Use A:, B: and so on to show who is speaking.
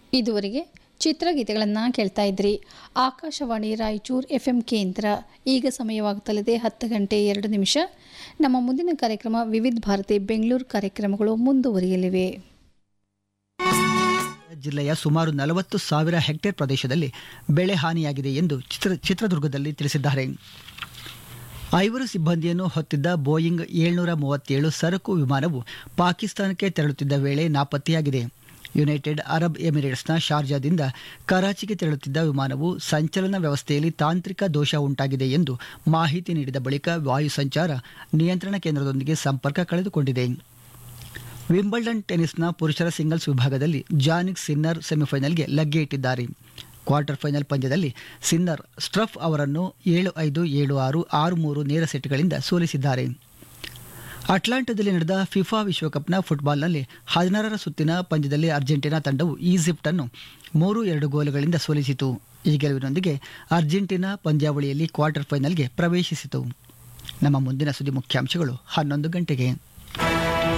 A: ಇದುವರೆಗೆ ಚಿತ್ರಗೀತೆಗಳನ್ನು ಕೇಳ್ತಾ ಇದ್ರಿ ಆಕಾಶವಾಣಿ ರಾಯಚೂರು ಎಫ್ ಎಂ ಕೇಂದ್ರ ಈಗ ಸಮಯವಾಗುತ್ತಲಿದೆ ಹತ್ತು ಗಂಟೆ ಎರಡು ನಿಮಿಷ ನಮ್ಮ ಮುಂದಿನ ಕಾರ್ಯಕ್ರಮ ವಿವಿಧ ಭಾರತಿ ಬೆಂಗಳೂರು ಕಾರ್ಯಕ್ರಮಗಳು ಮುಂದುವರಿಯಲಿವೆ
B: ಜಿಲ್ಲೆಯ ಸುಮಾರು ನಲವತ್ತು ಸಾವಿರ ಹೆಕ್ಟೇರ್ ಪ್ರದೇಶದಲ್ಲಿ ಬೆಳೆ ಹಾನಿಯಾಗಿದೆ ಎಂದು ಚಿತ್ರ ಚಿತ್ರದುರ್ಗದಲ್ಲಿ ತಿಳಿಸಿದ್ದಾರೆ ಐವರು ಸಿಬ್ಬಂದಿಯನ್ನು ಹೊತ್ತಿದ್ದ ಬೋಯಿಂಗ್ ಏಳ್ನೂರ ಮೂವತ್ತೇಳು ಸರಕು ವಿಮಾನವು ಪಾಕಿಸ್ತಾನಕ್ಕೆ ತೆರಳುತ್ತಿದ್ದ ವೇಳೆ ನಾಪತ್ತೆಯಾಗಿದೆ ಯುನೈಟೆಡ್ ಅರಬ್ ಎಮಿರೇಟ್ಸ್ನ ಶಾರ್ಜಾದಿಂದ ಕರಾಚಿಗೆ ತೆರಳುತ್ತಿದ್ದ ವಿಮಾನವು ಸಂಚಲನ ವ್ಯವಸ್ಥೆಯಲ್ಲಿ ತಾಂತ್ರಿಕ ದೋಷ ಉಂಟಾಗಿದೆ ಎಂದು ಮಾಹಿತಿ ನೀಡಿದ ಬಳಿಕ ವಾಯು ಸಂಚಾರ ನಿಯಂತ್ರಣ ಕೇಂದ್ರದೊಂದಿಗೆ ಸಂಪರ್ಕ ಕಳೆದುಕೊಂಡಿದೆ ವಿಂಬಲ್ಡನ್ ಟೆನಿಸ್ನ ಪುರುಷರ ಸಿಂಗಲ್ಸ್ ವಿಭಾಗದಲ್ಲಿ ಜಾನಿಕ್ ಸಿನ್ನರ್ ಸೆಮಿಫೈನಲ್ಗೆ ಲಗ್ಗೆ ಇಟ್ಟಿದ್ದಾರೆ ಕ್ವಾರ್ಟರ್ ಫೈನಲ್ ಪಂದ್ಯದಲ್ಲಿ ಸಿನ್ನರ್ ಸ್ಟ್ರಫ್ ಅವರನ್ನು ಏಳು ಐದು ಏಳು ಆರು ಆರು ಮೂರು ನೇರ ಸೆಟ್ಗಳಿಂದ ಸೋಲಿಸಿದ್ದಾರೆ ಅಟ್ಲಾಂಟಾದಲ್ಲಿ ನಡೆದ ಫಿಫಾ ವಿಶ್ವಕಪ್ನ ಫುಟ್ಬಾಲ್ನಲ್ಲಿ ಹದಿನಾರರ ಸುತ್ತಿನ ಪಂದ್ಯದಲ್ಲಿ ಅರ್ಜೆಂಟೀನಾ ತಂಡವು ಈಜಿಪ್ಟ್ ಅನ್ನು ಮೂರು ಎರಡು ಗೋಲುಗಳಿಂದ ಸೋಲಿಸಿತು ಈ ಗೆಲುವಿನೊಂದಿಗೆ ಅರ್ಜೆಂಟೀನಾ ಪಂದ್ಯಾವಳಿಯಲ್ಲಿ ಕ್ವಾರ್ಟರ್ ಫೈನಲ್ಗೆ ಪ್ರವೇಶಿಸಿತು ನಮ್ಮ ಮುಂದಿನ ಸುದ್ದಿ ಮುಖ್ಯಾಂಶಗಳು ಹನ್ನೊಂದು ಗಂಟೆಗೆ